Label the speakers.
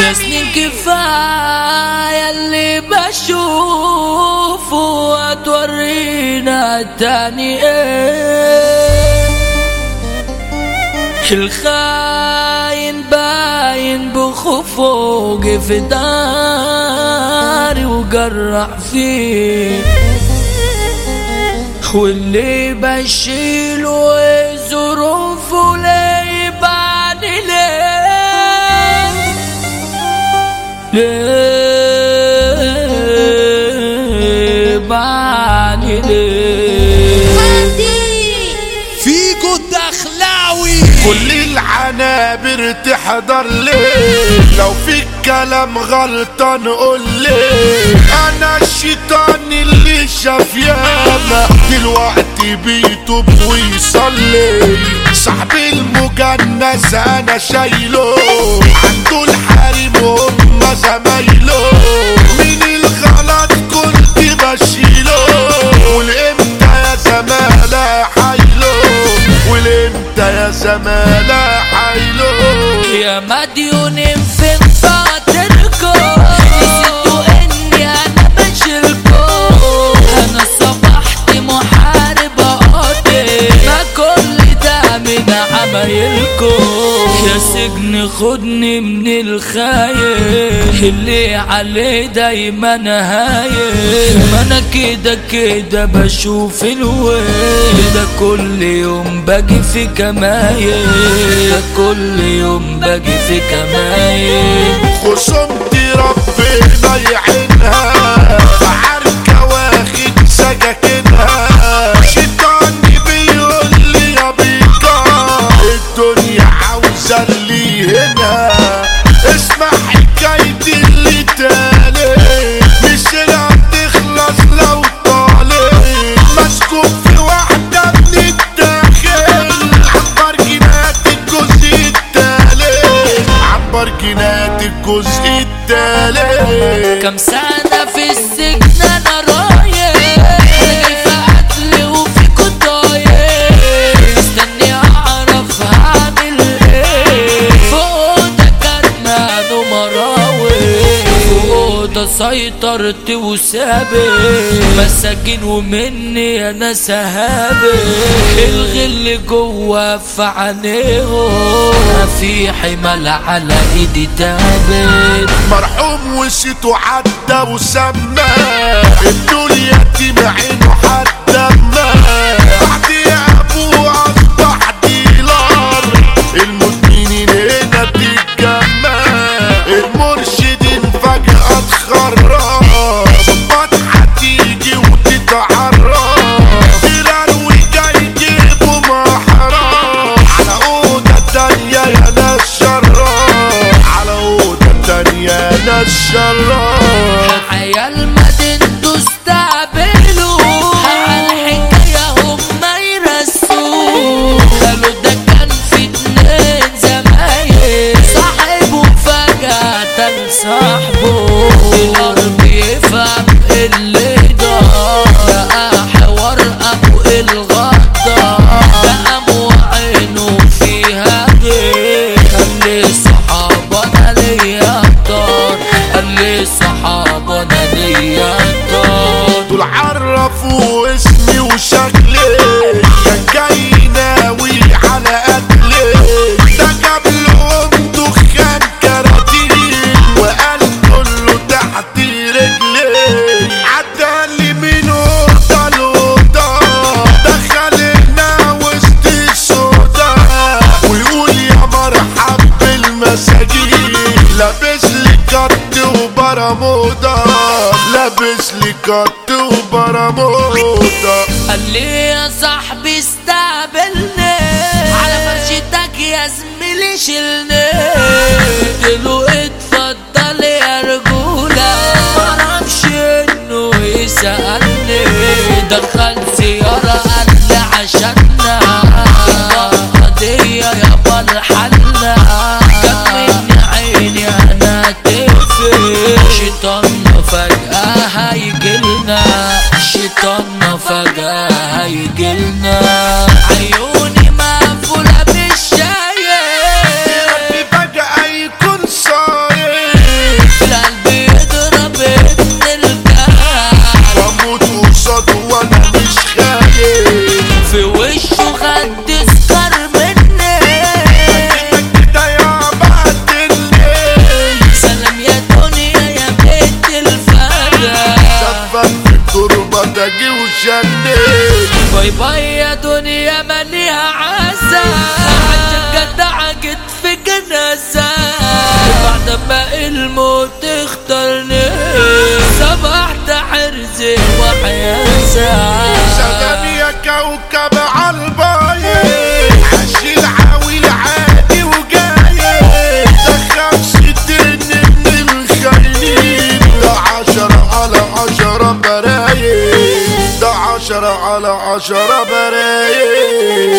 Speaker 1: يا سنين كفاية اللي بشوفه وتورينا تاني ايه الخاين باين بخوفه جه في داري وجرح فيه واللي بشيله ظروفه ليه بعد ليه ليه بعد ليه
Speaker 2: فيكو الدخلاوي
Speaker 3: كل العنابر تحضر ليه لو في كلام غلطان قول ليه انا الشيطان اللي شاف ياما دلوقتي بيتوب ويصلي صاحبي المجنس انا شايله عنده الحريم وهم زمايله من الغلط كنت بشيله والامتى يا زمالة حيله والامتى يا زمالة حيله
Speaker 1: يا مديونين في خاطركم نسيتوا اني انا بشيلكم انا صبحت محارب قاتل ما كل ده من عمايلكم يا سجن خدني من الخايف اللي عليه دايما هايل ما انا كده كده بشوف الويل ده كل يوم باجي في كمايل ده كل يوم باجي في كمايل
Speaker 3: خصومتي ربنا يعينها عركة واخد سكاكينها شيطاني بيقول لي يا بيكا الدنيا عاوزة اللي هنا اسمع حكايتي اللي تالي مش هتخلص لو طالت مسكوب في واحدة من الداخل عبر جنات الجزء التالت عبر جنات الجزء التالت
Speaker 1: كم سنة في السجن انا رايح انا جاي في قتل وفي قضايا مستني اعرف هعمل ايه فوق ده كان ماله مراوي فوق ده سيطرت وسابت مساكين ومني انا سهابت الغل جوا في عينيهم في حمل على ايدي تابت
Speaker 3: مرحوم وشيته عدى وسمى ابنه اليتيم عينه حتى ما بعد يا ابوه اصبح ديلر المدمنين هنا بتتجمع المرشدين فجأة اتخرج ظباط هتيجي وتتعرف تلاوي جاي يجيبوا محرم على اوضة تانية يا ناس شراب على اوضة تانية يا ناس شراب
Speaker 1: عيال مدينته استقبلوا الحكاية هما يرسوا قالوا ده كان في اتنين زمايل صاحبه فجأة تاني صاحبه الأرض يفهم اللي ضاع بقى حوار أبو الغدار ده قام وعينه فيها غير قال لي صحابة أنا ليا طار قال لي صحابة أنا ليا طار
Speaker 3: دول عرفوا اسمي وشكلي كان جاي ناوي على قتلي ده جاب لهم دخان كراتين وقال كله تحت رجلي عدى لي من اوضه لاوضه دخلنا وسط السودا ويقول يا مرحب بالمساجين لابس لي كت وبرمودا لابس لي كت وبرمودا
Speaker 1: قال لي يا صاحبي استقبلني على فرشتك يا زميلي شيلني قلت له اتفضل يا رجولة معرفش انه يسألني دخل زيارة قال لي عشاننا قضية يابا الحلة كان من عيني انا تقفل شيطان فجأة هيجيلنا شيطان فجأة هيجيلنا عيوني مقفولة بالشايب
Speaker 3: ربي فجأة يكون صاير باجي وشنيت
Speaker 1: باي باي يا دنيا مليها عزة عشان جدع جيت في جنازة بعد ما الموت اختارني صبحت حرزي وحياسة
Speaker 3: سلام يا كوكب عالبايد عشيل عاوي عادي وجاي دخلش الدنيا من الخاينين ده عشرة على عشرة برايد ده عشرة على عشرة برايد